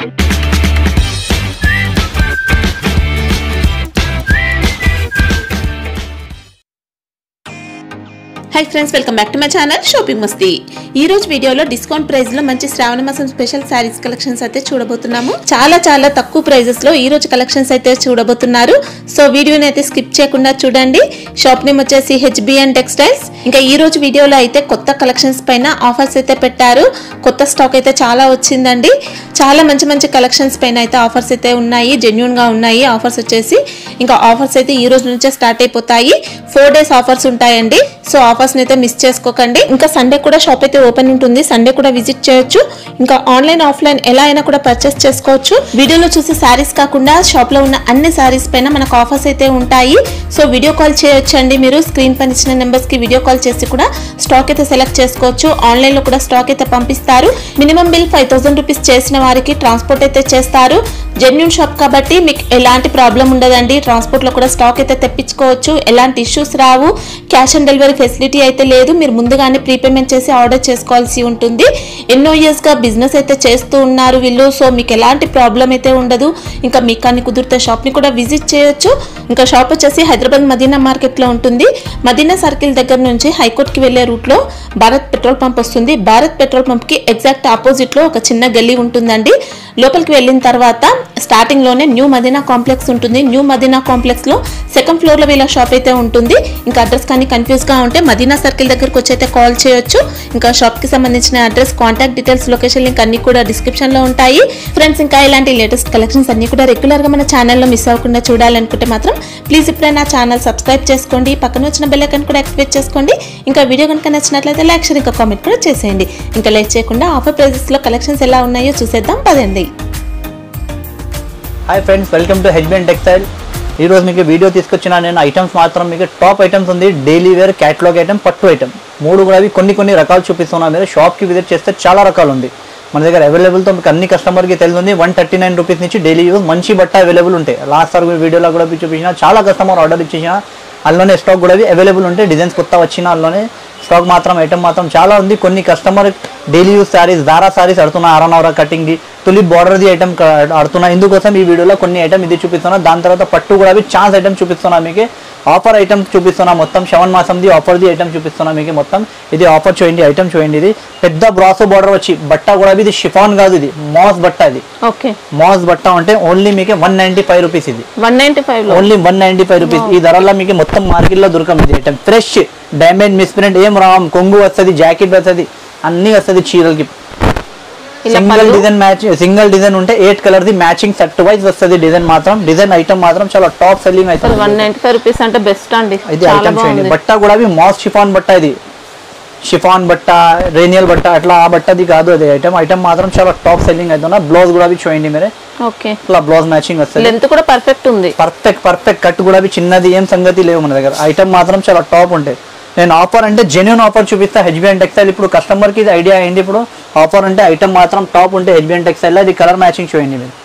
High friends welcome back to my channel shopping Masti ఈ రోజు వీడియోలో డిస్కౌంట్ ప్రైస్ లో మంచి శ్రావణ మాసం స్పెషల్ శారీస్ కలెక్షన్స్ అయితే చూడబోతున్నాము చాలా చాలా తక్కువ ప్రైజెస్ లో ఈ రోజు కలెక్షన్స్ అయితే చూడబోతున్నారు సో వీడియోని అయితే స్కిప్ చేయకుండా చూడండి షాప్ నేమ్ వచ్చేసి హెచ్బిఎన్ టెక్స్టైల్స్ ఇంకా ఈ రోజు వీడియోలో అయితే కొత్త కలెక్షన్స్ పైన ఆఫర్స్ అయితే పెట్టారు కొత్త స్టాక్ అయితే చాలా వచ్చిందండి చాలా మంచి మంచి కలెక్షన్స్ పైన అయితే ఆఫర్స్ అయితే ఉన్నాయి జెన్యున్ గా ఉన్నాయి ఆఫర్స్ వచ్చేసి ఇంకా ఆఫర్స్ అయితే ఈ రోజు నుంచే స్టార్ట్ అయిపోతాయి ఫోర్ డేస్ ఆఫర్స్ ఉంటాయండి సో ఆఫర్స్ అయితే మిస్ చేసుకోకండి ఇంకా సండే కూడా షాప్ అయితే ఓపెన్ ఉంటుంది సండే కూడా విజిట్ చేయొచ్చు ఇంకా ఆన్లైన్ ఆఫ్లైన్ ఎలా అయినా కూడా పర్చేస్ చేసుకోవచ్చు వీడియోలో చూసే శారీస్ కాకుండా షాప్ లో ఉన్న అన్ని శారీస్ పైన మనకు ఆఫర్స్ అయితే ఉంటాయి సో వీడియో కాల్ చేయొచ్చండి మీరు స్క్రీన్ పైన ఇచ్చిన నెంబర్స్ కి వీడియో కాల్ చేసి కూడా స్టాక్ అయితే సెలెక్ట్ చేసుకోవచ్చు ఆన్లైన్ లో కూడా స్టాక్ అయితే పంపిస్తారు minimum bill five thousand rupees చేసిన వారికి ట్రాన్స్పోర్ట్ అయితే చేస్తారు జెన్యున్ షాప్ కాబట్టి మీకు ఎలాంటి ప్రాబ్లం ఉండదండి ట్రాన్స్పోర్ట్ లో కూడా స్టాక్ అయితే తెప్పించుకోవచ్చు ఎలాంటి ఇష్యూస్ రావు క్యాష్ ఆన్ డెలివరీ ఫెసిలిటీ అయితే లేదు మీరు ముందుగానే ప్రీపేమెంట్ చేసి ఆర్డర్ చేసుకోవాల్సి ఉంటుంది ఎన్నో ఇయర్స్ గా బిజినెస్ అయితే చేస్తూ ఉన్నారు వీళ్ళు సో మీకు ఎలాంటి ప్రాబ్లం అయితే ఉండదు ఇంకా మీకు కానీ కుదిరితే షాప్ ని కూడా విజిట్ చేయొచ్చు ఇంకా షాప్ వచ్చేసి హైదరాబాద్ మదీనా మార్కెట్ లో ఉంటుంది మదీనా సర్కిల్ దగ్గర నుంచి హైకోర్ట్ కి వెళ్లే రూట్ లో భారత్ పెట్రోల్ పంప్ వస్తుంది భారత్ పెట్రోల్ పంప్ కి ఎగ్జాక్ట్ ఆపోజిట్ లో ఒక చిన్న గల్లీ ఉంటుందండి లోపలికి వెళ్ళిన తర్వాత స్టార్టింగ్ లోనే న్యూ మదీనా కాంప్లెక్స్ ఉంటుంది న్యూ మదీనా కాంప్లెక్స్ లో సెకండ్ ఫ్లోర్ లో వీళ్ళ షాప్ అయితే ఉంటుంది ఇంకా అడ్రస్ కానీ కన్ఫ్యూజ్ గా ఉంటే మదీనా సర్కిల్ దగ్గరకు వచ్చి అయితే కాల్ చేయొచ్చు ఇంకా షాప్ కి సంబంధించిన address contact details location link అన్ని కూడా డిస్క్రిప్షన్ లో ఉంటాయి ఫ్రెండ్స్ ఇంకా ఇలాంటి లేటెస్ట్ కలెక్షన్స్ అన్ని కూడా రెగ్యులర్ గా మన ఛానల్లో మిస్ అవ్వకుండా చూడాలనుకుంటే మాత్రం ప్లీజ్ ఇప్పుడే నా ఛానల్ సబ్స్క్రైబ్ చేసుకోండి పక్కన వచ్చిన బెల్ ఐకాన్ కూడా యాక్టివేట్ చేసుకోండి ఇంకా వీడియో కనుక నచ్చినట్లయితే లైక్ షేర్ ఇంకా కామెంట్ కూడా చేసేయండి ఇంకా లైక్ చేయకుండా ఆఫర్ ప్రైజెస్ లో కలెక్షన్స్ ఎలా ఉన్నాయో చూసేద్దాం పదండి hi friends welcome to HBN textile ఈరోజు మీకు వీడియో తీసుకొచ్చిన నేను ఐటమ్స్ మాత్రం మీకు టాప్ ఐటమ్స్ ఉంది డైలీ వేర్ క్యాటలాగ్ ఐటమ్ పట్టు ఐటమ్ మూడు కూడా అవి కొన్ని కొన్ని రకాలు చూపిస్తున్నాను మీరు షాప్కి విజిట్ చేస్తే చాలా రకాలు ఉంది మన దగ్గర అవైలబుల్తో మీకు అన్ని కస్టమర్కి తెలుస్తుంది వన్ థర్టీ నైన్ రూపీస్ నుంచి డైలీ యూజ్ మంచి బట్ట అవైలబుల్ ఉంటాయి లాస్ట్ సార్ వీడియోలో కూడా చూపించిన చాలా కస్టమర్ ఆర్డర్ ఇచ్చేసిన అందులోనే స్టాక్ కూడా అవైలబుల్ ఉంటాయి డిజైన్స్ కొత్త వచ్చిన అందులోనే స్టాక్ మాత్రం ఐటమ్ మాత్రం చాలా ఉంది కొన్ని కస్టమర్ డైలీ యూస్ శారీస్ దారా శారీస్ ఆడుతున్నా అరనవరా కటింగ్ది తులి బార్డర్ది ఐటమ్ ఆడుతున్నా ఇందుకోసం ఈ వీడియోలో కొన్ని ఐటమ్ ఇది చూపిస్తున్నా దాని తర్వాత పట్టు కూడా అవి ఛాన్స్ ఐటమ్ చూపిస్తున్నా మీకు ఆఫర్ ఐటమ్ చూపిస్తున్నా మొత్తం సెవెన్ మాసంది ఆఫర్ది ఐటమ్ చూపిస్తున్నా మీకు మొత్తం ఇది ఆఫర్ చూడండి ఐటమ్ చూడండి ఇది పెద్ద బ్రాసో బార్డర్ వచ్చి బట్ట కూడా ఇది షిఫాన్ కాదు ఇది మాస్ బట్ట ఇది ఓకే మాస్ బట్ట అంటే ఓన్లీ మీకు వన్ నైంటీ ఫైవ్ రూపీస్ ఇది వన్ నైన్టీ ఫైవ్ లో only one ninety five rupees ఈ ధరలో మీకు మొత్తం మార్కెట్ లో దొరకం ఇది ఐటమ్ ఫ్రెష్ డ్యామేజ్ మిస్ప్రింట్ ఏం రావం కొంగు వస్తుంది జాకెట్ వస్తుంది అన్ని వస్తుంది చీరలకి ఇలా సింగిల్ పళ్ళు? డిజైన్ మ్యాచ్ సింగిల్ డిజైన్ ఉంటే ఎయిట్ కలర్ ది మ్యాచింగ్ సెట్ వైజ్ వస్తుంది డిజైన్ మాత్రం డిజైన్ ఐటమ్ మాత్రం చాలా టాప్ సెల్లింగ్ అసలు వన్ అవుతుంది నైన్టీ ఫైవ్ రూపీస్ అంటే బెస్ట్ అండి ఇది చాలా ఐటమ్ చూడండి బాగుంది బట్ట కూడా అవి మాస్ షిఫాన్ బట్ట ఇది షిఫాన్ బట్ట రేనియల్ బట్ట అట్లా ఆ బట్టది కాదు అది ఐటమ్ ఐటమ్ మాత్రం చాలా టాప్ సెల్లింగ్ అవుతున్నా బ్లౌజ్ కూడా అవి చూడండి మీరే ఓకే ఇట్లా బ్లౌజ్ మ్యాచింగ్ వస్తుంది లెంత్ కూడా పర్ఫెక్ట్ ఉంది పర్ఫెక్ట్ పర్ఫెక్ట్ కట్ కూడా అవి చిన్నది ఏం సంగతి లేవు మన దగ్గర ఐటమ్ మాత్రం చాలా టాప్ ఉంటాయి నేను ఆఫర్ అంటే జెన్యున్ ఆఫర్ చూపిస్తా హెచ్బిఎన్ టెక్స్టైల్ ఇప్పుడు కస్టమర్కి ఇది ఐడియా అయింది ఇప్పుడు ఆఫర్ అంటే ఐటమ్ మాత్రం టాప్ ఉంటే హెచ్బిఎన్ టెక్స్టైల్ ఇది కలర్ మ్యాచింగ్ చూడండి మీరు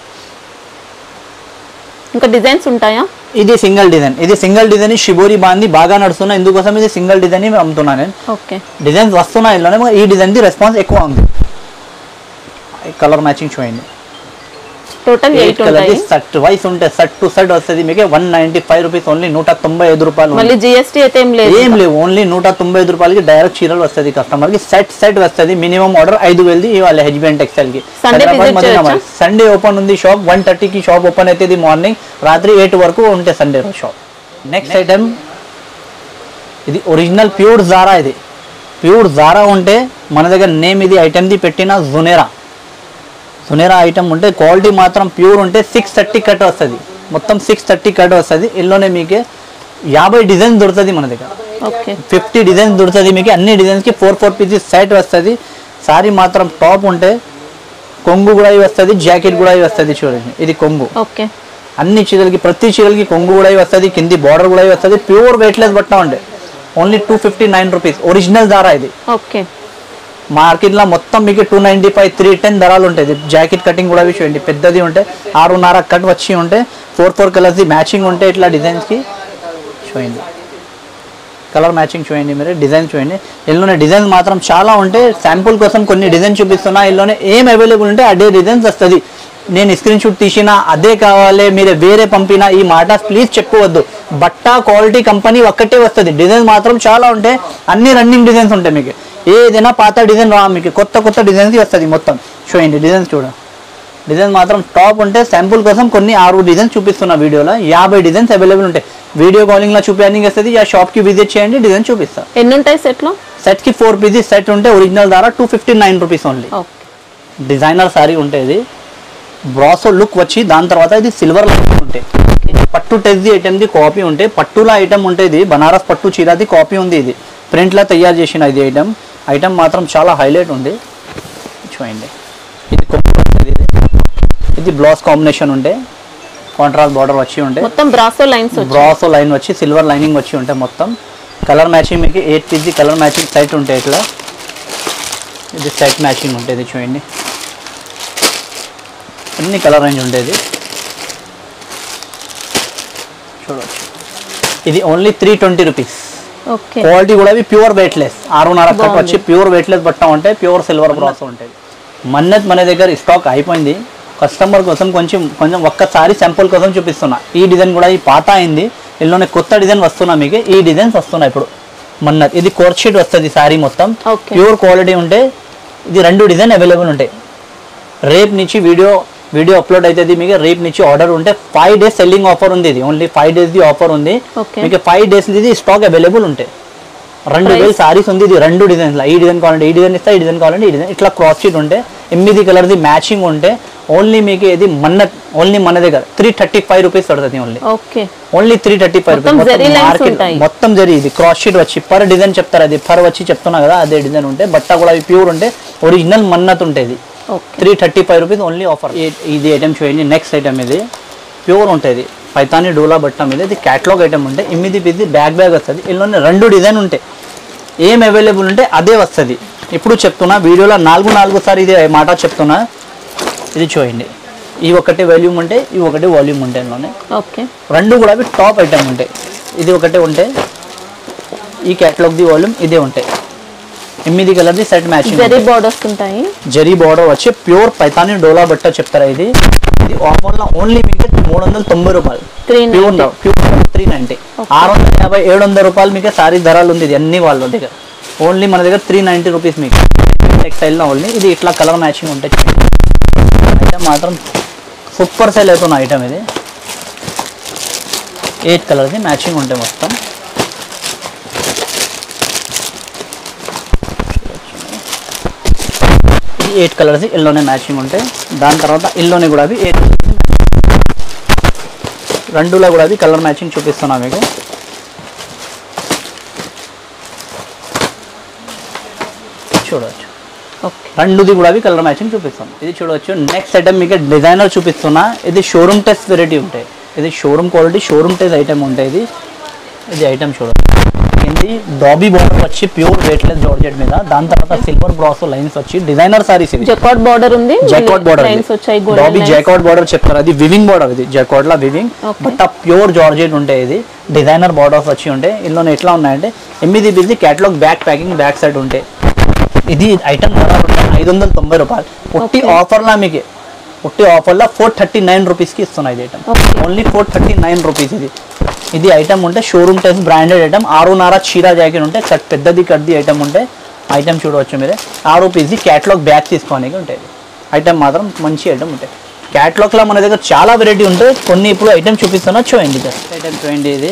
ఇంకా డిజైన్స్ ఉంటాయా ఇది సింగిల్ డిజైన్ ఇది సింగిల్ డిజైన్ షిబోరి బాంది బాగా నడుస్తున్నా ఇందుకోసం ఇది సింగిల్ డిజైన్ అమ్ముతున్నా నేను ఓకే డిజైన్స్ వస్తున్నాయి ఇందులోనే ఈ డిజైన్ది రెస్పాన్స్ ఎక్కువ ఉంది కలర్ మ్యాచింగ్ చూడండి టోటల్ ఎయిట్ ఉంటాయి సెట్ వైస్ ఉంటే సెట్ టు సెట్ వస్తుంది మీకు one ninety five rupees only నూట తొంభై ఐదు రూపాయలు మళ్ళీ జిఎస్టీ అయితే ఏం లేదు ఏం లేవు ఓన్లీ నూట తొంభై ఐదు రూపాయలకి డైరెక్ట్ చీరలు వస్తుంది కస్టమర్ కి సెట్ సెట్ వస్తుంది మినిమం ఆర్డర్ ఐదు వేలది ఇవాళ హెచ్బిఎన్ టెక్స్టైల్ కి Sunday visit చేయొచ్చా? సండే ఓపెన్ ఉంది షాప్ వన్ థర్టీకి షాప్ ఓపెన్ అవుతుంది మార్నింగ్ రాత్రి ఎయిట్ వరకు ఉంటే సండే షాప్ నెక్స్ట్ ఐటమ్ ఇది ఒరిజినల్ ప్యూర్ జారా ఇది ప్యూర్ జారా ఉంటే మన దగ్గర నేమ్ ఇది ఐటమ్ది పెట్టిన జునేరా సునేరా ఐటమ్ ఉంటే క్వాలిటీ మాత్రం ప్యూర్ ఉంటే సిక్స్ థర్టీ కట్ వస్తుంది మొత్తం సిక్స్ థర్టీ కట్ వస్తుంది ఇందులోనే మీకు యాభై డిజైన్ దొరుకుతుంది మన దగ్గర ఓకే ఫిఫ్టీ డిజైన్స్ దొరుకుతుంది మీకు అన్ని డిజైన్స్కి ఫోర్ ఫోర్ పీసెస్ సెట్ వస్తుంది సారీ మాత్రం టాప్ ఉంటే కొంగు కూడా వస్తుంది జాకెట్ కూడా వస్తుంది చూడండి ఇది కొంగు ఓకే అన్ని చీరలకి ప్రతి చీరలకి కొంగు కూడా వస్తుంది కింది బార్డర్ కూడా వస్తుంది ప్యూర్ వెయిట్లెస్ బట్ట ఉండే only two fifty nine rupees original దారా ఇది ఓకే మార్కెట్లో మొత్తం మీకు two ninety five three ten ధరలు ఉంటాయి జాకెట్ కటింగ్ కూడా అవి చూడండి పెద్దది ఉంటే ఆరున్నర కట్ వచ్చి ఉంటే ఫోర్ ఫోర్ కలర్స్ మ్యాచింగ్ ఉంటే ఇట్లా డిజైన్స్కి చూడండి కలర్ మ్యాచింగ్ చూడండి మీరు డిజైన్ చూడండి ఇందులోనే డిజైన్స్ మాత్రం చాలా ఉంటే శాంపుల్ కోసం కొన్ని డిజైన్ చూపిస్తున్నా ఇందులోనే ఏం అవైలబుల్ ఉంటే అదే డిజైన్స్ వస్తుంది నేను స్క్రీన్ షాట్ తీసినా అదే కావాలి మీరు వేరే పంపినా ఈ మాట ప్లీజ్ చెప్పవద్దు బట్ట క్వాలిటీ కంపెనీ ఒక్కటే వస్తుంది డిజైన్స్ మాత్రం చాలా ఉంటాయి అన్ని రన్నింగ్ డిజైన్స్ ఉంటాయి మీకు ఏదైనా పాత డిజైన్ రా మీకు కొత్త కొత్త డిజైన్స్ వస్తుంది మొత్తం చూడండి డిజైన్స్ చూడ డిజైన్ మాత్రం టాప్ ఉంటే శాంపుల్ కోసం కొన్ని ఆరు డిజైన్స్ చూపిస్తున్నా వీడియోలో యాభై డిజైన్స్ అవైలబుల్ ఉంటాయి వీడియో కాలింగ్లో చూపించడానికి వస్తుంది యా షాప్కి విజిట్ చేయండి డిజైన్ చూపిస్తా ఎన్ని ఉంటాయి సెట్లో సెట్కి ఫోర్ పీసెస్ సెట్ ఉంటే ఒరిజినల్ ధర two fifty nine rupees only okay designer sari ఉంటుంది బ్రాసో లుక్ వచ్చి దాని తర్వాత ఇది సిల్వర్ లైన్ ఉంటాయి పట్టు టెక్ది ఐటమ్ది కాపీ ఉంటే పట్టుల ఐటమ్ ఉంటుంది బనారస్ పట్టు చీరది కాపీ ఉంది ఇది ప్రింట్లో తయారు చేసిన ఇది ఐటమ్ ఐటమ్ మాత్రం చాలా హైలైట్ ఉంది చూడండి ఇది కొమ్ము వస్తుంది ఇది ఇది బ్లౌజ్ కాంబినేషన్ ఉంటే కాంట్రాస్ట్ బార్డర్ వచ్చి ఉంటే మొత్తం బ్రాసో లైన్స్ వచ్చి బ్రాసో లైన్ వచ్చి సిల్వర్ లైనింగ్ వచ్చి ఉంటాయి మొత్తం కలర్ మ్యాచింగ్ మీకు eight piece colour matching set ఉంటాయి ఇట్లా ఇది సెట్ మ్యాచింగ్ ఉంటుంది చూడండి అన్ని కలర్ రేంజ్ ఉండేది చూడవచ్చు ఇది only three twenty rupees okay quality కూడా ప్యూర్ వెయిట్లెస్ ఆరున్నర కట్ బాగుంది. వచ్చి ప్యూర్ వెయిట్లెస్ బట్ట ఉంటాయి ప్యూర్ సిల్వర్ బ్రాస్ ఉంటుంది మన్నత్ మన దగ్గర స్టాక్ అయిపోయింది కస్టమర్ కోసం కొంచెం కొంచెం ఒక్కసారి శాంపుల్ కోసం చూపిస్తున్నా ఈ డిజైన్ కూడా ఈ పాత అయింది ఇందులోనే కొత్త డిజైన్ వస్తున్నా మీకు ఈ డిజైన్స్ వస్తున్నాయి ఇప్పుడు మన్నత్ ఇది కోర్ట్ షీట్ వస్తుంది సారీ మొత్తం Okay. ప్యూర్ క్వాలిటీ ఉంటే ఇది రెండు డిజైన్ అవైలబుల్ ఉంటాయి రేపు నుంచి వీడియో వీడియో అప్లోడ్ అవుతుంది మీకు రేపు నుంచి ఆర్డర్ ఉంటే ఫైవ్ డేస్ సెల్లింగ్ ఆఫర్ ఉంది ఇది ఓన్లీ ఫైవ్ డేస్ది ఆఫర్ ఉంది Okay. మీకు ఫైవ్ డేస్ ఇది స్టాక్ అవైలబుల్ ఉంటాయి రెండు Price? వేలు సారీస్ ఉంది ఇది రెండు డిజైన్స్ ఈ డిజైన్ కావాలంటే ఈ డిజైన్ ఇస్తా ఈ డిజైన్ కావాలంటే ఈ డిజైన్ ఇట్లా క్రాస్ షీట్ ఉంటే ఎనిమిది కలర్ది మ్యాచింగ్ ఉంటే ఓన్లీ మీకు ఇది మన ఓన్లీ మన దగ్గర త్రీ థర్టీ ఫైవ్ రూపీస్ పడుతుంది only okay only three thirty five మొత్తం జరీ lines ఉంటాయి. మొత్తం జరీ ఇది క్రాస్ షీట్ వచ్చి పర్ డిజైన్ చెప్తారు అది పర్ వచ్చి చెప్తున్నా కదా అదే డిజైన్ ఉంటే బట్ట కూడా ప్యూర్ ఉంటే ఒరిజినల్ మన్నత్ ఉంటుంది okay three thirty five rupees only offer ఇది ఐటమ్ చూడండి నెక్స్ట్ ఐటమ్ ఇది ప్యూర్ ఉంటుంది పైతాని డోలా బట్ట మీద ఇది క్యాటలాగ్ ఐటమ్ ఉంటే ఎనిమిది పీస్ బ్యాగ్ బ్యాగ్ వస్తుంది ఇందులోనే రెండు డిజైన్ ఉంటాయి ఏం అవైలబుల్ ఉంటే అదే వస్తుంది ఇప్పుడు చెప్తున్నా వీడియోలో నాలుగు నాలుగు సారి ఇది మాట చెప్తున్నా ఇది చూడండి ఈ ఒకటి వాల్యూమ్ ఉంటే ఈ ఒకటి వాల్యూమ్ ఉంటాయి ఇందులోనే ఓకే రెండు కూడా అవి టాప్ ఐటమ్ ఉంటాయి ఇది ఒకటే ఉంటే ఈ క్యాటలాగ్ది వాల్యూమ్ ఇదే ఉంటాయి ఎనిమిది కలర్ది సెట్ మ్యాచింగ్ జరీ బోర్డర్స్ ఉంటాయి జరీ బార్డర్ వచ్చి ప్యూర్ పైతాని డోలా బట్ట చెప్తారా ఇది ఇది ఆఫర్లో ఓన్లీ మీకు మూడు వందల తొంభై రూపాయలు three pure pure three ninety ఆరు వందల యాభై ఏడు వందల రూపాయలు మీకు సారీ ధరలు ఉంది ఇది అన్ని వాళ్ళ దగ్గర ఓన్లీ మన దగ్గర త్రీ నైంటీ రూపీస్ మీకు టెక్స్టైల్లో ఓన్లీ ఇది ఇట్లా కలర్ మ్యాచింగ్ ఉంటాయి ఐటమ్ మాత్రం సూపర్ సేల్ అవుతున్న ఐటమ్ ఇది ఎయిట్ కలర్ది మ్యాచింగ్ ఉంటాయి మొత్తం ఇది ఎయిట్ కలర్స్ ఎల్లోనే మ్యాచింగ్ ఉంటాయి దాని తర్వాత ఎల్లోనే కూడా అవి ఎయిట్ రెండులో కూడా అవి కలర్ మ్యాచింగ్ చూపిస్తున్నా మీకు చూడవచ్చు ఓకే రెండుది కూడా అవి కలర్ మ్యాచింగ్ చూపిస్తాం ఇది చూడవచ్చు నెక్స్ట్ ఐటమ్ మీకు డిజైనర్ చూపిస్తున్నా ఇది షోరూమ్ టెస్ట్ వెరైటీ ఉంటాయి ఇది showroom quality showroom test item ఉంటాయి ఇది ఇది ఐటమ్ చూడవచ్చు ఏంటి డాబీ బోర్డర్ వచ్చి ప్యూర్ వెయిట్లెస్ జార్జెట్ మీద దాని తర్వాత సిల్వర్ బ్రాసో లైన్స్ వచ్చి డిజైనర్ సారీస్ ఇది జకాట్ బార్డర్ ఉంది జాకాట్ బార్డర్ లైన్స్ వచ్చాయి డాబీ గోల్డెన్ జాకాట్ బార్డర్ చెప్తారు అది వివింగ్ బార్డర్ ఇది జాకాట్ లా weaving Okay. But pure georgette ఉంటాయి ఇది డిజైనర్ బార్డర్స్ వచ్చి ఉంటాయి ఇందులో ఎట్లా ఉన్నాయంటే ఎనిమిది బిజీ catalogue back packing back side ఉంటాయి ఇది ఐటమ్ ధర ఐదు వందల తొంభై రూపాయలు ఒట్టి Okay. ఆఫర్లా మీకు ఒట్టి ఆఫర్లో ఫోర్ థర్టీ నైన్ రూపీస్కి ఇస్తున్నాయి ఇది item Okay. Only four thirty nine rupees ఇది ఇది ఐటమ్ ఉంటే షోరూమ్ టెస్ట్ బ్రాండెడ్ ఐటమ్ ఆరున్నర చీరా జాకెట్ ఉంటే కట్ పెద్దది కట్ది ఐటమ్ ఉంటే ఐటమ్ చూడవచ్చు మీరే ఆరు పీసీ క్యాటలాగ్ బ్యాగ్ తీసుకోనికి ఉంటాయి ఐటమ్ మాత్రం మంచి ఐటమ్ ఉంటాయి క్యాటలాగ్లో మన దగ్గర చాలా వెరైటీ ఉంటాయి కొన్ని ఇప్పుడు ఐటమ్ చూపిస్తున్నా చూడండి ఐటమ్ చూడండి ఇది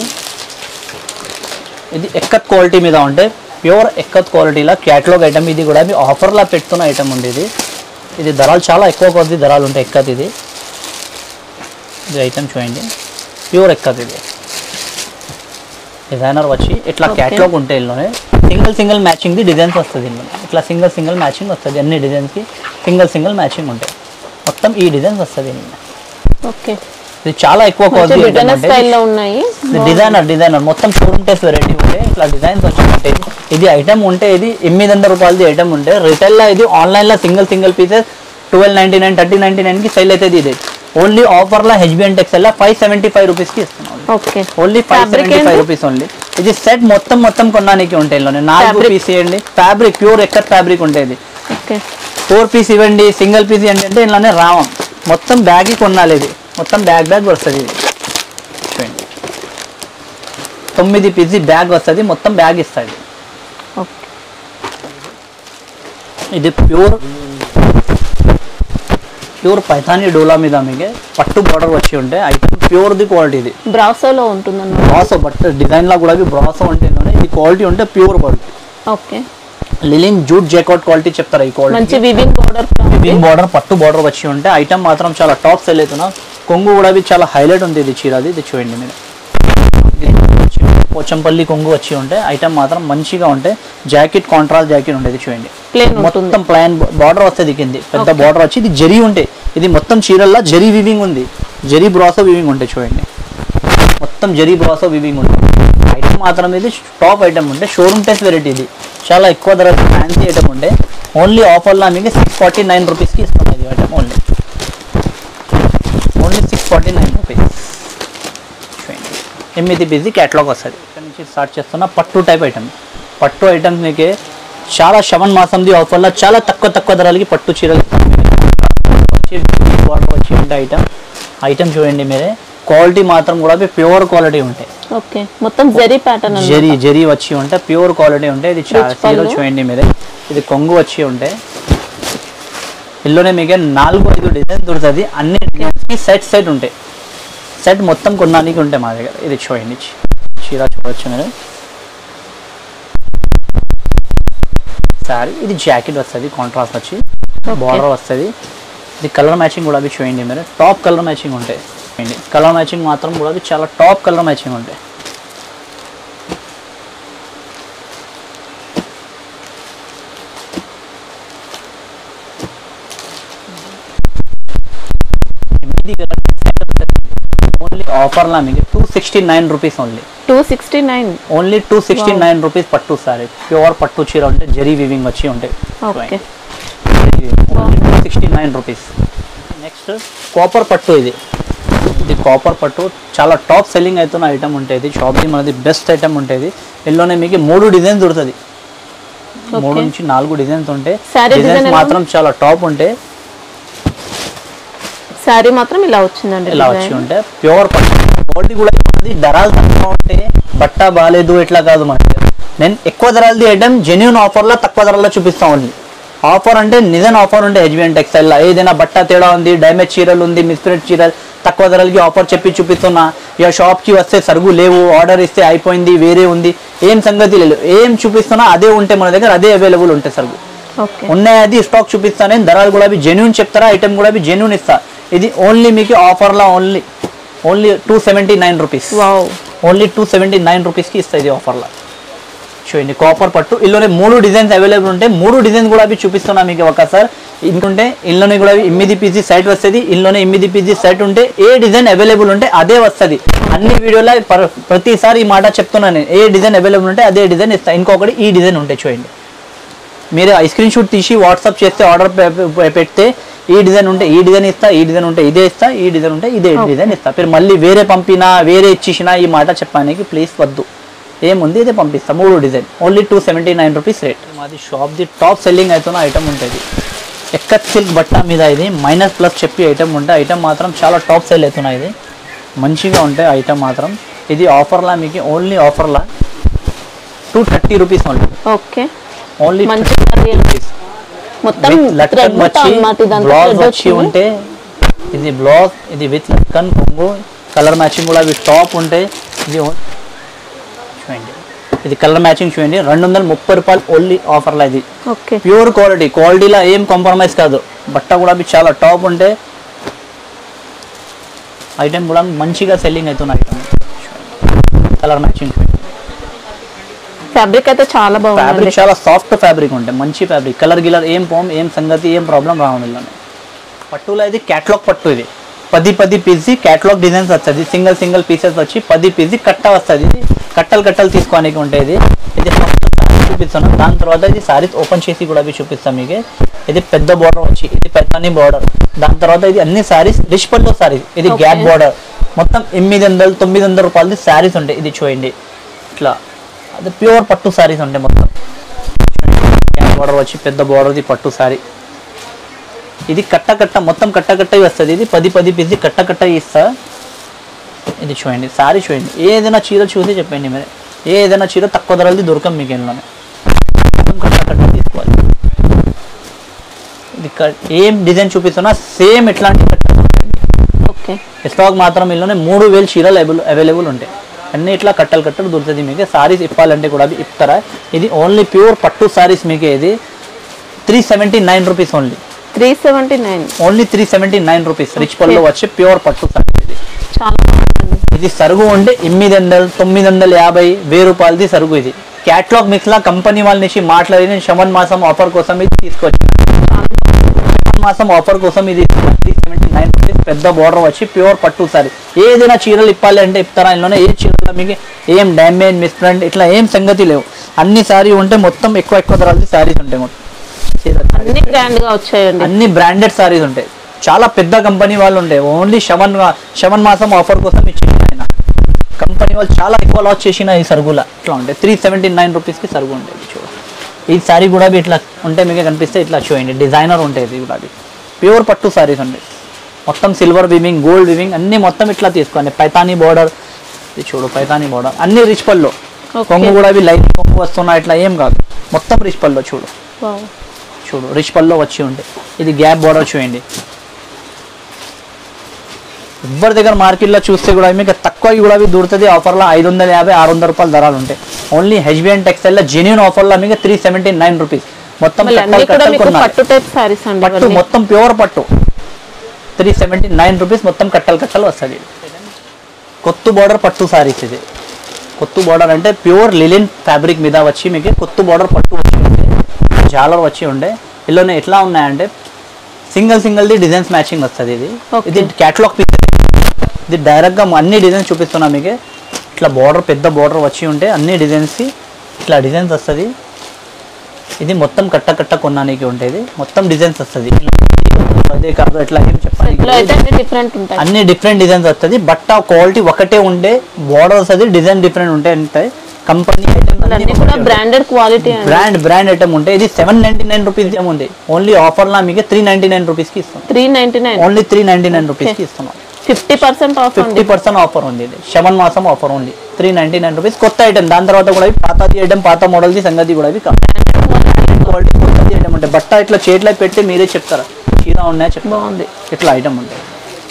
ఇది ఎక్కత్ క్వాలిటీ మీద ఉంటే ప్యూర్ ఎక్కత్ క్వాలిటీలో క్యాటలాగ్ ఐటమ్ ఇది కూడా మీ ఆఫర్లా పెడుతున్న ఐటమ్ ఉంది ఇది ఇది ధరలు చాలా ఎక్కువ కొద్ది ధరలు ఉంటాయి ఎక్కత్ ఇది ఇది ఐటమ్ చూడండి ప్యూర్ ఎక్కత్ ఇది డిజైనర్ వచ్చి ఇట్లా Okay. క్యాటలాగ్ ఉంటాయి ఇందులోనే సింగిల్ సింగిల్ మ్యాచింగ్ ది డిజైన్స్ వస్తుంది ఇందులో ఇట్లా సింగిల్ సింగిల్ మ్యాచింగ్ వస్తుంది అన్ని డిజైన్స్కి సింగిల్ సింగిల్ మ్యాచింగ్ ఉంటాయి మొత్తం ఈ డిజైన్స్ వస్తుంది ఇందులో. ఓకే ఇది చాలా ఎక్కువ మంచి క్వాలిటీ డిజైనర్ స్టైల్లో ఉన్నాయి డిజైనర్ డిజైనర్ మొత్తం షోరూమ్ టెస్ట్ వెరైటీ ఉంటే ఇట్లా డిజైన్స్ వచ్చి ఉంటాయి ఇది ఐటమ్ ఉంటే ఇది ఎనిమిది వందల రూపాయలది ఐటమ్ ఉంటే రిటైల్లో ఇది ఆన్లైన్లో single single pieces twelve ninety nine thirty ninety నైన్కి సెల్ అవుతుంది ఇది ఓన్లీ ఆఫర్లో హెచ్బిఎన్ టెక్స్టైల్లో ఫైవ్ సెవెంటీ ఫైవ్ రూపీస్కి ఇస్తున్నాం okay only five Fabric seventy five ఏంటి? రూపీస్ ఓన్లీ ఇది సెట్ మొత్తం మొత్తం కొనడానికి ఉంటాయి ఇందులోనే నాలుగు Fabric. పీస్ ఇవ్వండి ఫ్యాబ్రిక్ ప్యూర్ ఎక్కత్ ఫ్యాబ్రిక్ ఉంటుంది ఓకే ఫోర్ పీస్ ఇవ్వండి సింగిల్ పీస్ ఇవ్వండి అంటే ఇందులోనే రావం మొత్తం బ్యాగ్ కొనాలి ఇది మొత్తం బ్యాగ్ బ్యాగ్ వస్తుంది ఇది చూడండి తొమ్మిది పీజీ బ్యాగ్ వస్తుంది మొత్తం బ్యాగ్ ఇస్తుంది ఓకే ఇది ప్యూర్ ప్యూర్ పైథానీ డోలా మీద మీకు పట్టు బార్డర్ వచ్చి ఉంటే ఐటమ్ ప్యూర్ది క్వాలిటీ ఇది బ్రాసోలో ఉంటుందన్నమాట బ్రాసో బట్ డిజైన్ లా కూడా బ్రాసో ఉంటుంది ఇది క్వాలిటీ ఉంటే pure quality okay linen jute jacket quality చెప్తారు ఈ క్వాలిటీ మంచి వివింగ్ బోర్డర్ వివింగ్ బార్డర్ పట్టు బార్డర్ వచ్చి ఉంటే ఐటమ్ మాత్రం చాలా టాప్ సెల్ అవుతున్నా కొంగు కూడా ఇది చాలా హైలైట్ ఉంది ఇది చీరది ఇది చూడండి మీరు ఇది వచ్చి ఉంటే పోచంపల్లి కొంగు వచ్చి ఉంటే ఐటమ్ మాత్రం మంచిగా ఉంటే జాకెట్ కాంట్రాస్ట్ జాకెట్ ఉండేది చూడండి ప్లేన్ ఉంటుంది మొత్తం ప్లాన్ బార్డర్ వస్తుంది కింది పెద్ద బార్డర్ వచ్చి ఇది జరీ ఉంటే ఇది మొత్తం చీరల్లో జరీ వివింగ్ ఉంది జరీ బ్రాసో వివింగ్ ఉంటాయి చూడండి మొత్తం జరీ బ్రాసో వివింగ్ ఉంటుంది ఐటమ్ మాత్రం ఇది టాప్ ఐటమ్ ఉంటే షోరూమ్ టెస్ట్ వెరైటీ ఇది చాలా ఎక్కువ ధర ఫ్యాన్సీ ఐటమ్ ఉంటే ఓన్లీ ఆఫర్లో మీకు సిక్స్ ఫార్టీ నైన్ రూపీస్కి ఇస్తాం ఇది item only only six forty nine rupees చూడండి ఎనిమిది పీజీ క్యాటలాగ్ వస్తుంది ఇక్కడ నుంచి స్టార్ట్ చేస్తున్న పట్టు టైప్ ఐటమ్ పట్టు ఐటమ్స్ మీకు చాలా శ్రవణ్ మాసంది ఆఫర్లో చాలా తక్కువ తక్కువ ధరలకి పట్టు చీరలు ఇస్తాం మీకు. వచ్చి బార్డర్ వచ్చి ఉంటే ఐటమ్ ఐటమ్ చూడండి మీరే క్వాలిటీ మాత్రం కూడా ప్యూర్ క్వాలిటీ ఉంటాయి ఓకే మొత్తం జరీ ప్యాటర్న్ జరీ జరీ వచ్చి ఉంటే ప్యూర్ క్వాలిటీ ఉంటే ఇది చాలా Rich పళ్ళు. చీరలు చూడండి మీరే ఇది కొంగు వచ్చి ఉంటే ఇందులోనే మీకు నాలుగు ఐదు డిజైన్ దొరుకుతుంది అన్నిటికీ సెట్ సెట్ ఉంటాయి సెట్ మొత్తం కొనడానికి ఉంటాయి మా దగ్గర ఇది చూడండి చీ- చీర చూడొచ్చు మీరు సారీ ఇది జాకెట్ వస్తుంది కాంట్రాస్ట్ వచ్చి బార్డర్ వస్తుంది ఇది కలర్ మ్యాచింగ్ కూడా అవి చూడండి మీరు టాప్ కలర్ మ్యాచింగ్ ఉంటాయి చూడండి కలర్ మ్యాచింగ్ మాత్రం కూడా అవి చాలా టాప్ కలర్ మ్యాచింగ్ ఉంటాయి ఓన్లీ ఆఫర్లా మీకు two sixty nine rupees only two sixty nine only two sixty nine rupees పట్టు సారీ ప్యూర్ పట్టు చీర ఉంటే జరీ వివింగ్ వచ్చి ఉంటాయి okay two sixty nine rupees next copper పట్టు ఇది ఇది కాపర్ పట్టు చాలా టాప్ సెల్లింగ్ అవుతున్న ఐటమ్ ఉంటుంది షాప్ది మనది బెస్ట్ ఐటమ్ ఉంటుంది ఇందులోనే మీకు మూడు డిజైన్స్ దొరుకుతుంది మూడు నుంచి నాలుగు డిజైన్స్ ఉంటాయి Saree design డిజైన్స్ ఎలా మాత్రం చాలా టాప్ ఉంటాయి శారీ మాత్రం ఇలా వచ్చిందండి ఇలా design. వచ్చి ఉంటే ప్యూర్ పట్టు క్వాలిటీ కూడా ఇది ధరలు తక్కువ ఉంటే బట్ట బాగాలేదు ఇట్లా కాదు మనకి నేను ఎక్కువ ధరలది ఐటమ్ జెన్యున్ ఆఫర్లో తక్కువ ధరలో చూపిస్తాం ఓన్లీ ఆఫర్ అంటే నిజం ఆఫర్ ఉంటే హెచ్బిఎన్ టెక్స్టైల్ ఏదైనా బట్ట తేడా ఉంది డ్యామేజ్ చీరలు ఉంది మిస్ప్రింట్ చీరలు తక్కువ ధరలకి ఆఫర్ చెప్పి చూపిస్తున్నా ఇక షాప్కి వస్తే సరుగు లేవు ఆర్డర్ ఇస్తే అయిపోయింది వేరే ఉంది ఏం సంగతి లేదు ఏం చూపిస్తున్నా అదే ఉంటే మన దగ్గర అదే అవైలబుల్ ఉంటాయి సరుగు ఓకే ఉన్నాయి అది స్టాక్ చూపిస్తాను నేను ధరలు కూడా జెన్యున్ చెప్తారా ఐటమ్ కూడా జెన్యున్ ఇస్తా ఇది ఓన్లీ మీకు ఆఫర్లో only only two seventy nine rupees wow only two seventy nine రూపీస్కి ఇస్తాయి ఇది ఆఫర్లో చూడండి కాపర్ పట్టు ఇందులోనే మూడు డిజైన్స్ అవైలబుల్ ఉంటాయి మూడు డిజైన్స్ కూడా అవి చూపిస్తున్నా మీకు ఒకసారి ఇంకుంటే ఇందులోనే కూడా అవి ఎనిమిది పీజీ సెట్ వస్తుంది ఇందులోనే ఎనిమిది పీజీ సెట్ ఉంటే ఏ డిజైన్ అవైలబుల్ ఉంటే అదే వస్తుంది అన్ని వీడియోలో పర్- ప్రతిసారి ఈ మాట చెప్తున్నాను నేను ఏ డిజైన్ అవైలబుల్ ఉంటే అదే డిజైన్ ఇస్తా ఇంకొకటి ఈ డిజైన్ ఉంటాయి చూడండి మీరు ఆ స్క్రీన్ షాట్ తీసి వాట్సాప్ చేస్తే ఆర్డర్ పెడితే ఈ డిజైన్ ఉంటే ఈ డిజైన్ ఇస్తా ఈ డిజైన్ ఉంటే ఇదే ఇస్తా ఈ డిజైన్ ఉంటే ఇదే డిజైన్ ఇస్తా మీరు మళ్ళీ వేరే పంపినా వేరే ఇచ్చేసినా ఈ మాట చెప్పడానికి ప్లీజ్ వద్దు ఏముంది ఇదే పంపిస్తా మూడు design only two seventy nine rupees rate మాది షాప్ది టాప్ సెల్లింగ్ అవుతున్న ఐటమ్ ఉంటుంది ఎక్కత్ సిల్క్ బట్ట మీద ఇది మైనస్ ప్లస్ చెప్పి ఐటమ్ ఉంటే ఐటమ్ మాత్రం చాలా టాప్ సెల్ అవుతున్నాయి ఇది మంచిగా ఉంటాయి ఐటమ్ మాత్రం ఇది ఆఫర్లా మీకు ఓన్లీ ఆఫర్లా two thirty rupees only okay only మంచి material. మొత్తం విత్ లట్కన్ thread తో వచ్చి అన్నమాట ఇదంతా బ్లౌజ్ thread వచ్చి వచ్చింది. ఉంటే ఇది బ్లౌజ్ ఇది విత్ లట్కన్ కొంగు కలర్ మ్యాచింగ్ కూడా ఇవి టాప్ ఉంటాయి ఇది ఓ- చూడండి ఇది కలర్ మ్యాచింగ్ చూడండి రెండు వందల ముప్పై రూపాయలు ఓన్లీ ఆఫర్లో ఇది ఓకే ప్యూర్ క్వాలిటీ క్వాలిటీలో ఏం కాంప్రమైజ్ కాదు బట్ట కూడా అవి చాలా టాప్ ఉంటే ఐటమ్ కూడా మంచిగా సెల్లింగ్ అవుతున్న ఐటమ్ కలర్ మ్యాచింగ్ చూడండి ఫ్యాబ్రిక్ అయితే చాలా బాగుంది ఫ్యాబ్రిక్ చాలా సాఫ్ట్ ఫ్యాబ్రిక్ ఉంటాయి మంచి ఫ్యాబ్రిక్ కలర్ గిలర్ ఏం పోం ఏం సంగతి ఏం ప్రాబ్లం రావడం ఇలానే పట్టులో ఇది క్యాట్లాగ్ పట్టు ఇది పది పది పీసీ క్యాట్లాగ్ డిజైన్స్ వస్తుంది సింగిల్ సింగిల్ పీసెస్ వచ్చి పది పీసీ కట్ట వస్తుంది ఇది కట్టలు కట్టలు తీసుకోనికి ఉంటుంది ఇది ఫస్ట్ సారీ చూపిస్తాను దాని తర్వాత ఇది సారీస్ ఓపెన్ చేసి కూడా అవి చూపిస్తాం మీకు ఇది పెద్ద బార్డర్ వచ్చి ఇది పెద్దని బార్డర్ దాని తర్వాత ఇది అన్ని సారీస్ రిచ్ పల్లో సారీస్ ఇది Okay. గ్యాప్ బార్డర్ మొత్తం ఎనిమిది వందలు తొమ్మిది వందల రూపాయలది సారీస్ ఉంటాయి ఇది చూడండి ఇట్లా అది ప్యూర్ పట్టు సారీస్ ఉంటాయి మొత్తం బార్డర్ వచ్చి పెద్ద బార్డర్ది పట్టు సారీ ఇది కట్ట కట్ట మొత్తం కట్ట కట్ట వస్తుంది ఇది పది పది పీస్ కట్ట కట్ట ఇస్తా ఇది చూడండి సారీ చూడండి ఏదైనా చీర చూసి చెప్పండి మీరు ఏదైనా చీర తక్కువ ధరలది దొరకం మీకు ఇందులోనే మొత్తం కట్ట కట్ట తీసుకోవాలి ఇది క- ఏం డిజైన్ చూపిస్తున్నా సేమ్ ఇట్లాంటి కట్ట ఓకే స్టాక్ మాత్రం ఇందులోనే మూడు వేలు చీరలు అవైలబుల్ అవైలబుల్ ఉంటాయి అన్ని ఇట్లా కట్టలు కట్టలు దొరుకుతుంది మీకు సారీస్ ఇప్పాలంటే కూడా అవి ఇస్తారా ఇది ఓన్లీ ప్యూర్ పట్టు సారీస్ మీకు ఇది three seventy nine rupees only three seventy nine only three seventy nine rupees rich pallu వచ్చే ప్యూర్ పట్టు సారీ ఇది చాలా బాగుంది ఇది సరుగు ఉంటే ఎనిమిది వందలు తొమ్మిది వందల యాభై వెయ్యి రూపాయలది సరుగు ఇది క్యాట్లాగ్ మిక్స్ లా కంపెనీ వాళ్ళ నుంచి మాట్లాడి నేను శవన్ మాసం ఆఫర్ కోసం ఇది తీసుకొచ్చాను శవన్ మాసం ఆఫర్ కోసం ఇది త్రీ సెవెంటీ నైన్ రూపీస్ పెద్ద బోర్డర్ వచ్చి ప్యూర్ పట్టు సారీ ఏదైనా చీరలు ఇప్పాలి అంటే ఇస్తారా ఇందులోనే ఏ చీరలో మీకు ఏం డ్యామేజ్ మిస్ప్రింట్ ఇట్లా ఏం సంగతి లేవు అన్ని సారీ ఉంటే మొత్తం ఎక్కువ ఎక్కువ ధరలది సారీస్ ఉంటాయి మొత్తం చీర అన్ని గ్రాండ్ గా వచ్చాయండి అన్ని బ్రాండెడ్ సారీస్ ఉంటాయి చాలా పెద్ద కంపెనీ వాళ్ళు ఉంటాయి ఓన్లీ శవన్ శవన్ మాసం ఆఫర్ కోసం ఇచ్చింది ఆయన కంపెనీ వాళ్ళు చాలా ఎక్కువ లాస్ చేసిన ఈ సరుకుల ఇట్లా ఉంటాయి త్రీ సెవెంటీ నైన్ రూపీస్కి సరుకు ఉంటుంది చూడు ఈ సారీ కూడా ఇవి ఇట్లా ఉంటే మీకు కనిపిస్తే ఇట్లా చూడండి డిజైనర్ ఉంటాయి ఇది కూడా ప్యూర్ పట్టు సారీస్ ఉంటాయి మొత్తం సిల్వర్ వివింగ్ గోల్డ్ వివింగ్ అన్ని మొత్తం ఇట్లా తీసుకోండి పైతానీ బార్డర్ ఇది చూడు పైతానీ బార్డర్ అన్ని రిచ్ పల్లో Okay. కొంగు కూడా అవి లైట్ కొంగు వస్తున్నాయి ఇట్లా ఏం కాదు మొత్తం రిచ్ పల్లో చూడు వావ్. చూడు రిచ్ పల్లో వచ్చి ఉంటాయి ఇది గ్యాప్ బార్డర్ చూడండి ఎవరి దగ్గర మార్కెట్లో చూస్తే కూడా మీకు తక్కువ కూడా అవి దొరుకుతుంది ఆఫర్లో ఐదు వందల యాభై ఆరు వందల రూపాయల ధరలు ఉంటాయి ఓన్లీ హెచ్బిఎన్ టెక్స్టైల్లో జెన్యున్ ఆఫర్లో మీకు త్రీ సెవెంటీ నైన్ రూపీస్ మొత్తం మళ్ళీ అన్ని కట్టలు కూడా కట్టలు మీకు కొనాలి. పట్టు టైప్ సారీస్ అండి పట్టు ఇవన్నీ. మొత్తం ప్యూర్ పట్టు త్రీ సెవెంటీ నైన్ రూపీస్ మొత్తం కట్టలు కట్టలు వస్తుంది కొత్త బార్డర్ పట్టు సారీస్ ఇది కొత్త బార్డర్ అంటే ప్యూర్ లిలిన్ ఫ్యాబ్రిక్ మీద వచ్చి మీకు కొత్త బార్డర్ పట్టు వచ్చి ఉండే జాలర్ వచ్చి ఉండే ఇందులోనే ఎట్లా ఉన్నాయంటే సింగిల్ సింగిల్ది డిజైన్స్ మ్యాచింగ్ వస్తుంది ఇది Okay. ఇది క్యాటలాగ్ పీస్ ఇది డైరెక్ట్గా అన్ని డిజైన్స్ చూపిస్తున్నా మీకు ఇట్లా బార్డర్ పెద్ద బార్డర్ వచ్చి ఉంటే అన్ని డిజైన్స్కి ఇట్లా డిజైన్స్ వస్తుంది ఇది మొత్తం కట్ట కట్ట కొన్నానికి ఉంటుంది మొత్తం డిజైన్స్ వస్తుంది అదే కాదు ఎట్లా ఏం చెప్పాలి ఇందులో అయితే అన్ని డిఫరెంట్ ఉంటాయి అన్ని డిఫరెంట్ డిజైన్స్ వస్తుంది బట్ ఆ క్వాలిటీ ఒకటే ఉండే బోర్డర్స్ అది డిజైన్ డిఫరెంట్ ఉంటాయి ఉంటాయి కంపెనీ అన్ని కూడా బ్రాండెడ్ క్వాలిటీ అండి బ్రాండ్ బ్రాండ్ ఐటమ్ ఉంటాయి ఇది సెవెన్ నైన్టీ నైన్ రూపీస్ ఏముంది ఓన్లీ ఆఫర్ లా మీకు త్రీ నైన్టీ నైన్ రూపీస్కి ఇస్తాం three ninety nine only three ninety nine రూపీస్కి ఇస్తున్నాం ఫిఫ్టీ పర్సెంట్ ఆఫ్ ఫిఫ్టీ అండి పర్సెంట్ ఆఫర్ ఉంది ఇది శవన్ మాసం ఆఫర్ ఉంది త్రీ నైన్టీ నైన్ రూపీస్ కొత్త ఐటమ్ దాని తర్వాత కూడా ఇవి పాతది ఐటమ్ పాత మోడల్ది సంగతి కూడా ఇవి క్వాలిటీ కొత్తది ఐటమ్ ఉంటాయి బట్ట ఇట్లా చేతిలో పెట్టి మీరే చెప్తారా చీర ఉన్నాయా చెప్తారా బాగుంది ఇట్లా ఐటమ్ ఉంటాయి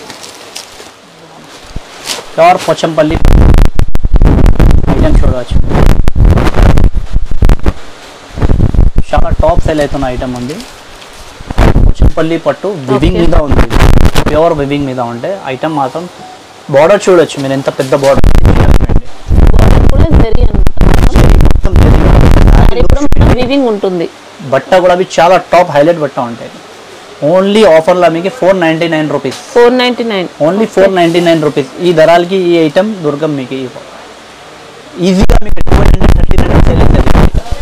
ప్యూర్ పోచంపల్లి ఐటమ్ చూడవచ్చు చాలా టాప్ సెల్ అవుతున్న ఐటమ్ ఉంది పోచంపల్లి పట్టు వివింగ్ Okay. మీద ఉంది ప్యూర్ వివింగ్ మీద ఉంటే ఐటమ్ మాత్రం బార్డర్ చూడొచ్చు మీరు ఎంత పెద్ద బార్డర్ కూడా జరీ మొత్తం అది కూడా వివింగ్ ఉంటుంది బట్ట కూడా అవి చాలా టాప్ హైలైట్ బట్ట ఉంటాయి ఓన్లీ ఆఫర్లో మీకు four ninety nine rupees four ninety nine only four ninety nine rupees ఈ ధరలకి ఈ ఐటమ్ దొరకం మీకు ఈ ఈజీగా మీకు two hundred thirty hundred sale అవుతుంది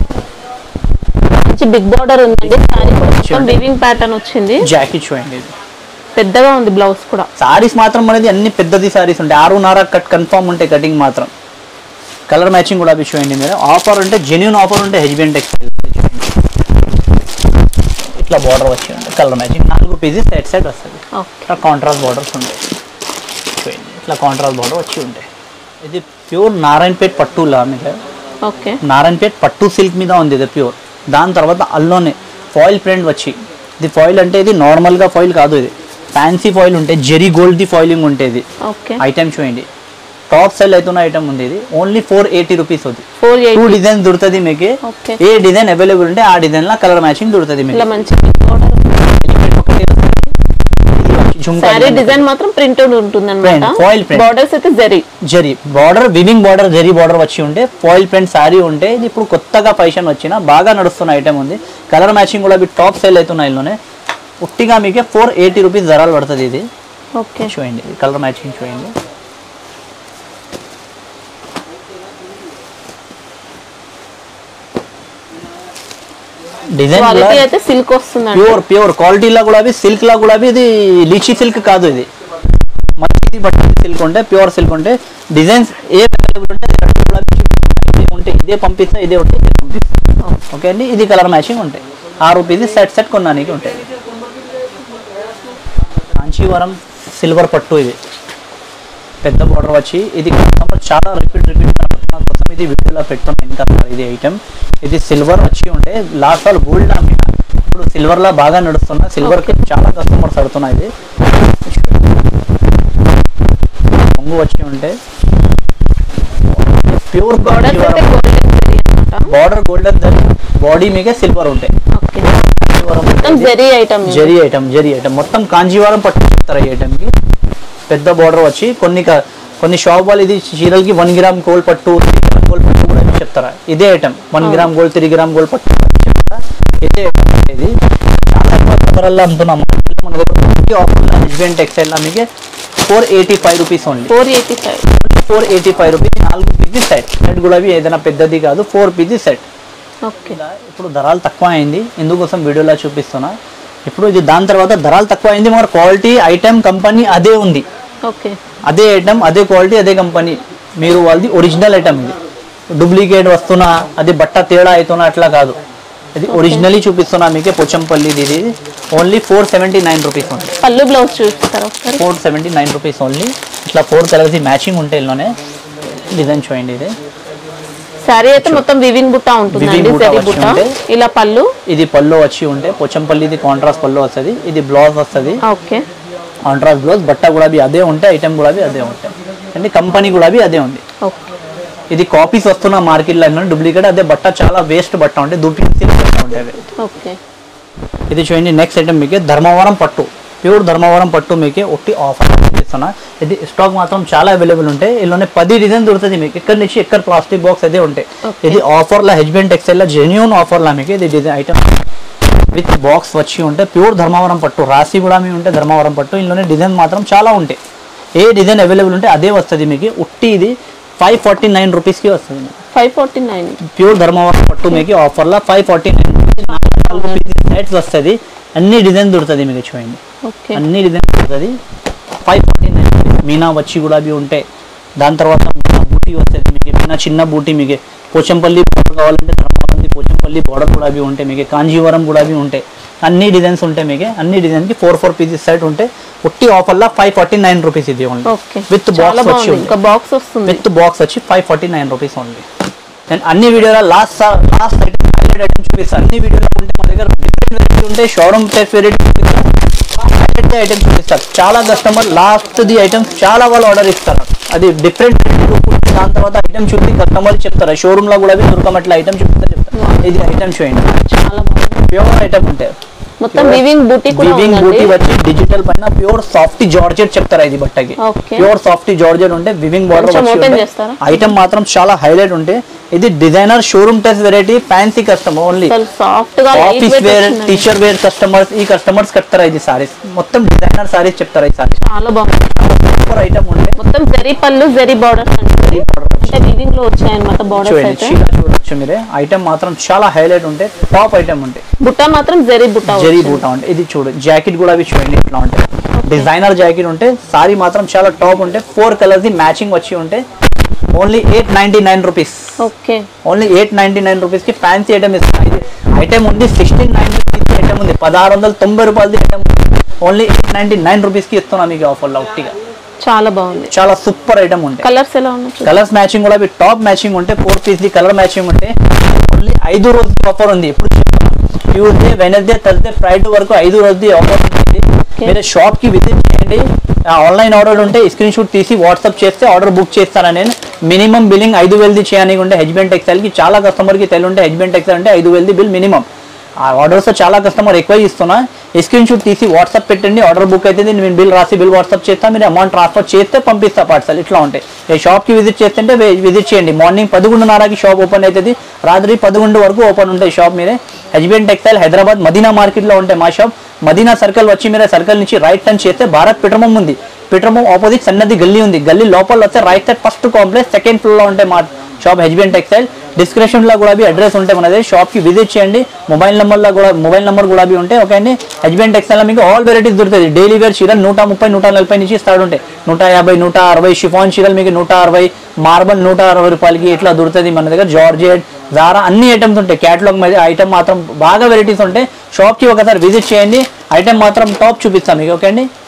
మంచి బిగ్ బార్డర్ ఉందండి సారీ కూడా మొత్తం వివింగ్ ప్యాటర్న్ వచ్చింది జాకెట్ చూడండి ఇది పెద్దగా ఉంది బ్లౌజ్ కూడా సారీస్ మాత్రం అనేది అన్ని పెద్దది సారీస్ ఉంటాయి ఆరున్నర కట్ కన్ఫామ్ ఉంటాయి కటింగ్ మాత్రం కలర్ మ్యాచింగ్ కూడా అవి చూడండి మీరు ఆఫర్ ఉంటే జెన్యున్ ఆఫర్ ఉంటే హెచ్బిఎన్ టెక్స్టైల్ ఇట్లా బార్డర్ వచ్చి ఉంటుంది కలర్ మ్యాచింగ్ నాలుగు పీసెస్ సెట్ సెట్ వస్తుంది ఓకే ఇట్లా కాంట్రాస్ట్ బార్డర్స్ ఉంటాయి చూడండి ఇట్లా కాంట్రాస్ట్ బార్డర్ వచ్చి ఉంటాయి ఇది ప్యూర్ నారాయణపేట్ పట్టులా మీకు ఓకే నారాయణపేట్ పట్టు సిల్క్ మీద ఉంది ఇది ప్యూర్ దాని తర్వాత అల్లోనే ఫాయిల్ ప్రింట్ వచ్చి ఇది ఫాయిల్ అంటే ఇది నార్మల్గా ఫాయిల్ కాదు ఇది ఫ్యాన్సీ ఫాయిల్ ఉంటే జెరీ గోల్డ్ ది ఫాయిలింగ్ ఉంటుంది ఓకే ఐటమ్ చూడండి టాప్ సెల్ అవుతున్న ఐటమ్ ఉంది ఇది ఓన్లీ ఫోర్ ఎయిటీ రూపీస్ ఉంది ఫోర్ టూ ఎయిట్ డిజైన్ దొరుకుతుంది మీకు ఓకే ఏ డిజైన్ అవైలబుల్ ఉంటే ఆ డిజైన్ లా కలర్ మ్యాచింగ్ దొరుకుతుంది మీకు ఇలా మంచి బిగ్ బార్డర్ ఒకటి వస్తుంది. ఇది వచ్చి జుంకా సారీ design. డిజైన్ మాత్రం ప్రింటెడ్ ఉంటుంది Print, foil print. బార్డర్స్ అయితే zari zari border weaving border zari border వచ్చి ఉంటే ఫాయిల్ ప్రింట్ సారీ ఉంటే ఇది ఇప్పుడు కొత్తగా ఫైషన్ వచ్చిన బాగా నడుస్తున్న ఐటమ్ ఉంది కలర్ మ్యాచింగ్ కూడా ఇవి టాప్ సేల్ అవుతున్నాయి ఇందులోనే ఉట్టిగా మీకు ఫోర్ ఎయిటీ రూపీస్ ధరలు పడుతుంది ఇది ఓకే చూడండి కలర్ మ్యాచింగ్ చూడండి డిజైన్ క్వాలిటీ అయితే సిల్క్ వస్తుందండి ప్యూర్ ప్యూర్ క్వాలిటీలో కూడా అవి సిల్క్ లా కూడా అవి ఇది లీచీ సిల్క్ కాదు ఇది మనకి బట్ట సిల్క్ ఉంటే ప్యూర్ సిల్క్ ఉంటే డిజైన్స్ ఏ అవైలబుల్ ఉంటే అది రెండు కూడా ఇదే ఉంటే ఇదే పంపిస్తా ఇదే ఉంటే ఇదే పంపిస్తా ఓకే అండి ఇది కలర్ మ్యాచింగ్ ఉంటాయి ఆ రూపీస్ సెట్ సెట్ కొన్నానికి ఉంటాయి కాంచీవరం సిల్వర్ పట్టు ఇది పెద్ద బార్డర్ వచ్చి ఇది కస్టమర్ చాలా రిపీట్ రిపీట్ కోసం ఇది వీడియోలో పెడుతున్నాం ఇంకా ఇది ఐటమ్ ఇది సిల్వర్ వచ్చి ఉంటే లాస్ట్ ఆల్ గోల్డ్ అమ్మిన ఇప్పుడు సిల్వర్ లా బాగా నడుస్తున్నా సిల్వర్ కి చాలా కస్టమర్స్ అడుగుతున్నాయి ఇది పొంగు వచ్చి ఉంటే ప్యూర్ బార్డర్స్ అయితే గోల్డెన్ జరీ అన్నమాట బార్డర్ గోల్డెన్ బాడీ మీకే సిల్వర్ ఉంటాయి ఓకే మొత్తం zari item zari item zari item మొత్తం కాంజీవరం పట్టు చెప్తారు ఈ ఐటమ్ కి పెద్ద బార్డర్ వచ్చి కొన్ని క- కొన్ని షాప్ వాళ్ళు ఇది చీరలకి వన్ గ్రామ్ గోల్డ్ పట్టు త్రీ గ్రామ్ గోల్డ్ పట్టు కూడా అని చెప్తారా ఇదే item one gram gold three gram gold పట్టు అని చెప్తారా ఇదే item ఇది చాలా ఎక్కువ ధరల్లో అమ్ముతున్నాం మన దగ్గర ఆఫర్ హస్బెండ్ టెక్స్టైల్ మీకు four eighty five rupees only four eighty five four eighty five rupees నాలుగు పీజీ సెట్ సెట్ కూడా అవి ఏదైనా పెద్దది కాదు ఫోర్ పీజీ సెట్ ఓకే ఇలా ఇప్పుడు ధరలు తక్కువ అయింది ఎందుకోసం వీడియోలో చూపిస్తున్నా ఇప్పుడు ఇది దాని తర్వాత ధరలు తక్కువ అయింది మన క్వాలిటీ ఐటమ్ కంపెనీ అదే ఉంది ఓకే అదే ఐటమ్ అదే క్వాలిటీ అదే కంపెనీ మీరు వాళ్ళది ఒరిజినల్ ఐటమ్ ఇది డూప్లికేట్ వస్తున్నా అది బట్ట తేడా అవుతున్నా అట్లా కాదు ఇది ఒరిజినలీ చూపిస్తున్నా మీకే పోచంపల్లి ఇది only four seventy nine rupees ఉంది పళ్ళు బ్లౌజ్ చూపిస్తారా ఒకసారి four seventy nine rupees only ఇట్లా ఫోర్ కలర్స్ మ్యాచింగ్ ఉంటాయి ఇందులోనే డిజైన్ చూడండి ఇది శారీ అయితే మొత్తం వివింగ్ బుట్ట ఉంటుందండి Weaving బుట్ట జరీ వచ్చి బుట్ట ఉంటే. ఇలా పళ్ళు ఇది పళ్ళు వచ్చి ఉంటే పోచంపల్లిది కాంట్రాస్ట్ పళ్ళు వస్తుంది ఇది బ్లౌజ్ వస్తుంది ఓకే కాంట్రాస్ట్ బ్లౌజ్ బట్ట కూడా బి అదే ఉంటాయి ఐటమ్ కూడా బి అదే ఉంటాయి అంటే కంపెనీ కూడా బి అదే ఉంది ఓకే ఇది కాపీస్ వస్తున్న మార్కెట్లో డూప్లికేట్ అదే బట్ట చాలా వేస్ట్ బట్ట ఉంటాయి డూప్లికేట్ బట్ట ఉంటాయి అవి. ఓకే ఇది చూడండి నెక్స్ట్ ఐటమ్ మీకు ధర్మవరం పట్టు ప్యూర్ ధర్మవరం పట్టు మీకు ఒకటి ఆఫర్ ఇస్తున్నా ఇది స్టాక్ మాత్రం చాలా అవైలబుల్ ఉంటాయి ఇందులోనే పది డిజైన్ దొరుకుతుంది మీకు ఇక్కడ నుంచి ఎక్కడ ప్లాస్టిక్ బాక్స్ అయితే ఉంటాయి Okay. ఇది ఆఫర్లో హెచ్బెండ్ టెక్స్టైల్లో జెన్యూన్ ఆఫర్లా మీకు ఇది డిజైన్ ఐటమ్ విత్ బాక్స్ వచ్చి ఉంటే ప్యూర్ ధర్మవరం పట్టు రాసి కూడా మీ ఉంటే ధర్మవరం పట్టు ఇందులోనే డిజైన్ మాత్రం చాలా ఉంటాయి ఏ డిజైన్ అవైలబుల్ ఉంటే అదే వస్తుంది మీకు ఉట్టి ఇది ఫైవ్ ఫార్టీ నైన్ రూపీస్కి వస్తుంది మీకు five forty nine pure Dharmavaram పట్టు మీకు ఆఫర్లో ఫైవ్ ఫార్టీ నైన్ సెట్స్ వస్తుంది అన్ని డిజైన్ దొరుకుతుంది మీకు చూడండి ఓకే అన్ని డిజైన్ దొరుకుతుంది ఫైవ్ ఫార్టీ నైన్ మీనా వచ్చి కూడా అవి ఉంటాయి దాని తర్వాత మీనా బూటీ వస్తుంది మీకు మీనా చిన్న బూటీ మీకు పోచంపల్లి బోర్డర్ కావాలంటే ధర్మవరంది పోచంపల్లి బోర్డర్ కూడా అవి ఉంటాయి మీకు కాంజీవరం కూడా అవి ఉంటాయి అన్ని డిజైన్స్ ఉంటాయి మీకు అన్ని డిజైన్కి ఫోర్ ఫోర్ పీసెస్ సెట్ ఉంటాయి ఒట్టి ఆఫర్లో ఫైవ్ ఫార్టీ నైన్ రూపీస్ ఇది ఓన్లీ ఓకే విత్ చాలా బాక్స్ వచ్చి బాగుంది ఉంది ఇంకా బాక్స్ వస్తుంది విత్ బాక్స్ వచ్చి five forty nine rupees only నేను అన్ని వీడియోలో last last item highlight item చూపిస్తాను అన్ని వీడియోలో ఉంటే మా దగ్గర డిఫరెంట్ వెరైటీ ఉంటాయి షోరూమ్ టైప్ వెరైటీ చూపిస్తాను హైలైట్ ఐటమ్స్ చూపిస్తారు చాలా కస్టమర్ లాస్ట్ ది ఐటమ్స్ చాలా వాళ్ళు ఆర్డర్ ఇస్తారు అది డిఫరెంట్ దాని తర్వాత ఐటమ్ చూపి కస్టమర్ చెప్తారు షోరూమ్ లో కూడా అవి దొరకమట్ల ఐటమ్ చూపిస్తారు చెప్తారు ఇది ఐటమ్ చూడండి చాలా బాగుంది ప్యూర్ ఐటమ్ ఉంటాయి మొత్తం వివింగ్ బూటీ కూడా వివింగ్ బూటీ ఉందండి వచ్చి డిజిటల్ పైన ప్యూర్ సాఫ్ట్ జార్జెట్ చెప్తారా ఇది బట్టకి ఓకే ప్యూర్ సాఫ్ట్ జార్జెట్ ఉంటే వివింగ్ బార్డర్ కొంచెం open చేస్తారా? ఐటమ్ మాత్రం చాలా హైలైట్ ఉంటే ఇది designer showroom test variety fancy customer only అసలు సాఫ్ట్ గా light office wear teacher wear customers ఈ కస్టమర్స్ కడతారా ఇది సారీస్ మొత్తం డిజైనర్ సారీస్ చెప్తారా ఈ సారీస్ చాలా బాగుంది సూపర్ ఐటమ్ ఉంటే మొత్తం జరీ పళ్ళు జరీ బార్డర్స్ అండి జరీ border అంటే వివింగ్ లో వచ్చాయన్నమాట బార్డర్స్ చూడండి అయితే చీర చూడొచ్చు మీరే ఐటమ్ మాత్రం చాలా హైలైట్ ఉంటే టాప్ ఐటమ్ ఉంటే బుట్ట మాత్రం జరీ బుట్ట జరీ వచ్చింది. బూటా ఉంటే ఇది చూడు జాకెట్ కూడా అవి చూడండి ఇట్లా ఉంటాయి డిజైనర్ జాకెట్ ఉంటే సారీ మాత్రం చాలా టాప్ ఉంటే ఫోర్ కలర్స్ ది మ్యాచింగ్ వచ్చి ఉంటే only eight ninety nine rupees okay only eight ninety nine rupees కి ఫ్యాన్సీ ఐటమ్ ఇస్తున్నా ఇది ఐటమ్ ఉంది సిక్స్టీన్ నైన్టీ రూపీస్ ఐటమ్ ఉంది పదహారు వందల తొంభై రూపాయలది item only eight ninety nine rupees కి ఇస్తున్నా మీకు ఆఫర్లో ఉట్టిగా చాలా బాగుంది చాలా సూపర్ ఐటమ్ ఉంటాయి కలర్స్ ఎలా ఉన్నాయి కలర్స్ మ్యాచింగ్ కూడా టాప్ మ్యాచింగ్ ఉంటే ఫోర్ పీస్ ది కలర్ మ్యాచింగ్ ఉంటే ఓన్లీ ఐదు రోజు ఆఫర్ ఉంది ఇప్పుడు ట్యూస్డే వెనస్డే థర్స్డే ఫ్రైడే వరకు ఐదు రోజుది ఆఫర్ ఉంది మీరు షాప్ కి విజిట్ చేయండి ఆన్లైన్ ఆర్డర్ ఉంటే స్క్రీన్ షాట్ తీసి వాట్సాప్ చేస్తే ఆర్డర్ బుక్ చేస్తాను నేను మినిమం బిల్లింగ్ ఐదు వేలది చేయడానికి ఉంటే హెచ్బెండ్ టెక్స్టైల్ కి చాలా కస్టమర్ కి తెలియ హెచ్బెండ్ టెక్స్టైల్ అంటే ఐదు వేలది బిల్ మినిమం ఆ ఆర్డర్స్ చాలా కస్టమర్ ఎక్కువ ఇస్తున్నా స్క్రీన్ షాట్ తీసి వాట్సాప్ పెట్టండి ఆర్డర్ బుక్ అయితే నేను బిల్ రాసి బిల్ వాట్సాప్ చేస్తా మీరు అమౌంట్ ట్రాన్స్ఫర్ చేస్తే పంపిస్తా పార్సల్ ఇట్లా ఉంటాయి ఈ షాప్కి విజిట్ చేస్తుంటే విజిట్ చేయండి మార్నింగ్ పదకొండున్నరకి షాప్ ఓపెన్ అవుతుంది రాత్రి పదకొండు వరకు ఓపెన్ ఉంటాయి షాప్ మీరే హెచ్బిఎన్ టెక్స్టైల్ హైదరాబాద్ మదీనా మార్కెట్లో ఉంటాయి మా షాప్ మదీనా సర్కిల్ వచ్చి మీరు సర్కిల్ నుంచి రైట్ టర్న్ చేస్తే భారత్ పెట్రమం ఉంది పెట్రమం ఆపోజిట్ సన్నది గల్లీ ఉంది గల్లీ లోపల వస్తే right side first complex second floor లో ఉంటాయి మా షాప్ హెచ్బిఎన్ టెక్స్టైల్ డిస్క్రిప్షన్ లో కూడా అడ్రస్ ఉంటాయి మనది షాప్ కి విజిట్ చేయండి మొబైల్ నెంబర్ లో కూడా మొబైల్ నెంబర్ కూడా అవి ఉంటాయి ఓకే అండి హెచ్బిఎన్ టెక్స్టైల్ లో మీకు ఆల్ వెరైటీస్ దొరుకుతాయి డైలీ వేర్ చీరలు నూట ముప్పై నూట నలభై నుంచి స్టార్ట్ ఉంటాయి నూట యాభై నూట అరవై షిఫాన్ చీరలు మీకు నూట అరవై మార్బల్ నూట అరవై రూపాయలకి ఇట్లా దొరుకుతుంది మన దగ్గర జార్జెట్ జారా అన్ని ఐటమ్స్ ఉంటాయి క్యాటలాగ్ మీద ఐటమ్ మాత్రం బాగా వెరైటీస్ ఉంటాయి షాప్ కి ఒకసారి విజిట్ చేయండి ఐటమ్ మాత్రం టాప్ చూపిస్తాం మీకు ఓకే అండి